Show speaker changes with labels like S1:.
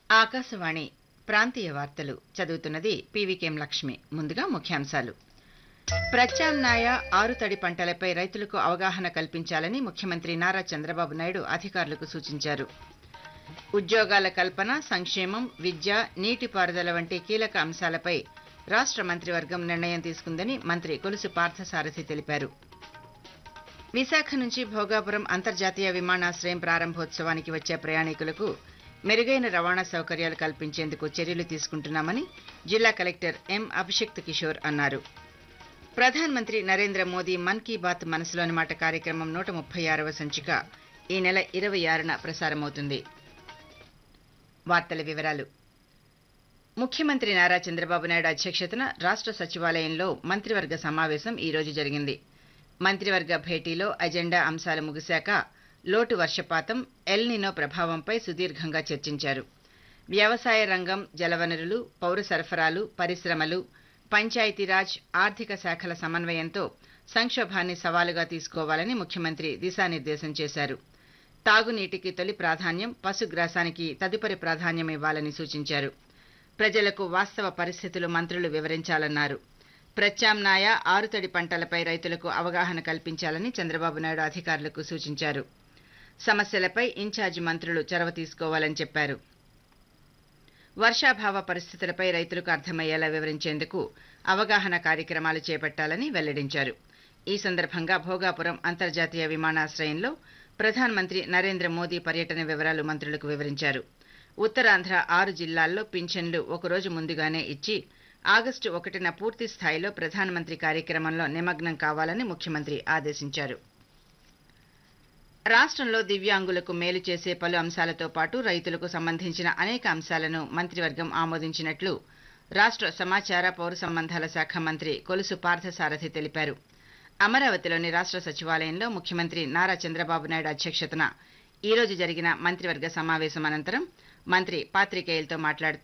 S1: ఆకాశవాణి ప్రాంతీయ వార్తలు చదువుతున్నది పీవీకేం లక్ష్మి ముందుగా ముఖ్యాంశాలు ప్రత్యామ్నాయ ఆరుతడి పంటలపై రైతులకు అవగాహన కల్పించాలని ముఖ్యమంత్రి నారా చంద్రబాబు నాయుడు అధికారులకు సూచించారు ఉద్యోగాల కల్పన సంక్షేమం విద్య నీటిపారుదల వంటి కీలక అంశాలపై రాష్ట్ర మంత్రివర్గం నిర్ణయం తీసుకుందని మంత్రి కొలుసు పార్థసారథి తెలిపారు విశాఖ నుంచి భోగాపురం అంతర్జాతీయ విమానాశ్రయం ప్రారంభోత్సవానికి వచ్చే ప్రయాణికులకు మెరుగైన రవాణా సౌకర్యాలు కల్పించేందుకు చర్యలు తీసుకుంటున్నామని జిల్లా కలెక్టర్ ఎం అభిషిక్త్ కిషోర్ అన్నారు ప్రధానమంత్రి నరేంద్ర మోదీ మన్ కీ బాత్ మనసులోని మాట కార్యక్రమం నూట ముప్పై ఆరవ సంచిక ఈ నెల ఇరవై ఆరున ప్రసారమవుతుంది వార్తల వివరాలు ముఖ్యమంత్రి నారా చంద్రబాబు నాయుడు అధ్యక్షతన రాష్ట్ర సచివాలయంలో మంత్రివర్గ సమావేశం ఈ రోజు జరిగింది మంత్రివర్గ భేటీలో అజెండా అంశాలు ముగిశాక లోటు వర్షపాతం ఎల్ నినో ప్రభావంపై సుదీర్ఘంగా చర్చించారు వ్యవసాయ రంగం జలవనరులు పౌర సరఫరాలు పరిశ్రమలు పంచాయతీరాజ్ ఆర్థిక శాఖల సమన్వయంతో సంక్షోభాన్ని సవాలుగా తీసుకోవాలని ముఖ్యమంత్రి దిశానిర్దేశం చేశారు తాగునీటికి తొలి ప్రాధాన్యం పశుగ్రాసానికి తదుపరి ప్రాధాన్యం ఇవ్వాలని సూచించారు ప్రజలకు వాస్తవ పరిస్థితులు మంత్రులు వివరించాలన్నారు ప్రత్యామ్నాయ ఆరుతడి పంటలపై రైతులకు అవగాహన కల్పించాలని చంద్రబాబు నాయుడు అధికారులకు సూచించారు సమస్యలపై ఇన్ఛార్జి మంత్రులు చొరవ తీసుకోవాలని చెప్పారు వర్షాభావ పరిస్థితులపై రైతులకు అర్థమయ్యేలా వివరించేందుకు అవగాహన కార్యక్రమాలు చేపట్టాలని వెల్లడించారు ఈ సందర్భంగా భోగాపురం అంతర్జాతీయ విమానాశ్రయంలో ప్రధానమంత్రి నరేంద్ర మోదీ పర్యటన వివరాలు మంత్రులకు వివరించారు ఉత్తరాంధ్ర ఆరు జిల్లాల్లో పింఛన్లు ఒకరోజు ముందుగానే ఇచ్చి ఆగస్టు ఒకటిన పూర్తి స్థాయిలో ప్రధానమంత్రి కార్యక్రమంలో నిమగ్నం కావాలని ముఖ్యమంత్రి ఆదేశించారు రాష్ట్రంలో దివ్యాంగులకు మేలు చేసే పలు అంశాలతో పాటు రైతులకు సంబంధించిన అనేక అంశాలను మంత్రివర్గం ఆమోదించినట్లు రాష్ట్ర సమాచార పౌర సంబంధాల శాఖ మంత్రి కొలుసు పార్థసారథి తెలిపారు అమరావతిలోని రాష్ట్ర సచివాలయంలో ముఖ్యమంత్రి నారా చంద్రబాబు నాయుడు అధ్యక్షతన ఈ రోజు జరిగిన మంత్రివర్గ సమావేశం అనంతరం మంత్రి పాత్రికేయులతో మాట్లాడుతూ